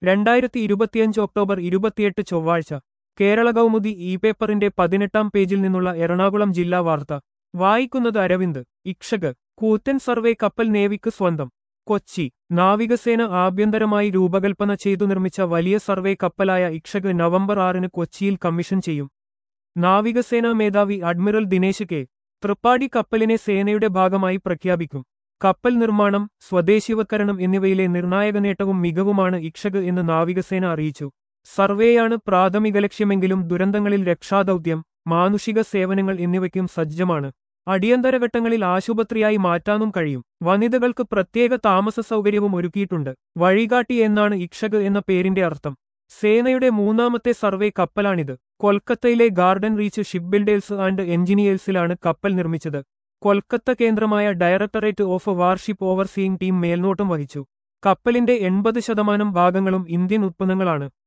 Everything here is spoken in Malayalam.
രണ്ടായിരത്തി ഇരുപത്തിയഞ്ച് ഒക്ടോബർ ഇരുപത്തിയെട്ട് ചൊവ്വാഴ്ച കേരള കൗമുദി ഇ പേപ്പറിന്റെ പതിനെട്ടാം പേജിൽ നിന്നുള്ള എറണാകുളം ജില്ലാ വാർത്ത വായിക്കുന്നത് അരവിന്ദ് ഇക്ഷക് കൂറ്റൻ സർവേ കപ്പൽ നേവിക്ക് സ്വന്തം കൊച്ചി നാവികസേന ആഭ്യന്തരമായി രൂപകൽപ്പന ചെയ്തു നിർമ്മിച്ച വലിയ സർവേ കപ്പലായ ഇക്ഷക് നവംബർ ആറിന് കൊച്ചിയിൽ കമ്മീഷൻ ചെയ്യും നാവികസേനാ മേധാവി അഡ്മിറൽ ദിനേശ് കെ തൃപ്പാടി കപ്പലിനെ സേനയുടെ ഭാഗമായി പ്രഖ്യാപിക്കും കപ്പൽ നിർമ്മാണം സ്വദേശിവത്കരണം എന്നിവയിലെ നിർണായക നേട്ടവും മികവുമാണ് ഇക്ഷക് എന്ന് നാവികസേന അറിയിച്ചു സർവേയാണ് പ്രാഥമിക ലക്ഷ്യമെങ്കിലും ദുരന്തങ്ങളിൽ രക്ഷാദൗത്യം മാനുഷിക സേവനങ്ങൾ എന്നിവയ്ക്കും സജ്ജമാണ് അടിയന്തര ഘട്ടങ്ങളിൽ ആശുപത്രിയായി മാറ്റാനും കഴിയും വനിതകൾക്ക് പ്രത്യേക താമസ സൗകര്യവും ഒരുക്കിയിട്ടുണ്ട് വഴികാട്ടി എന്നാണ് ഇക്ഷക് എന്ന പേരിന്റെ അർത്ഥം സേനയുടെ മൂന്നാമത്തെ സർവേ കപ്പലാണിത് കൊൽക്കത്തയിലെ garden reach ship builders and എഞ്ചിനീയേഴ്സിലാണ് കപ്പൽ നിർമ്മിച്ചത് കൊൽക്കത്ത കേന്ദ്രമായ directorate of warship overseeing team മേൽനോട്ടം വഹിച്ചു കപ്പലിന്റെ എൺപത് ശതമാനം ഭാഗങ്ങളും ഇന്ത്യൻ ഉത്പന്നങ്ങളാണ്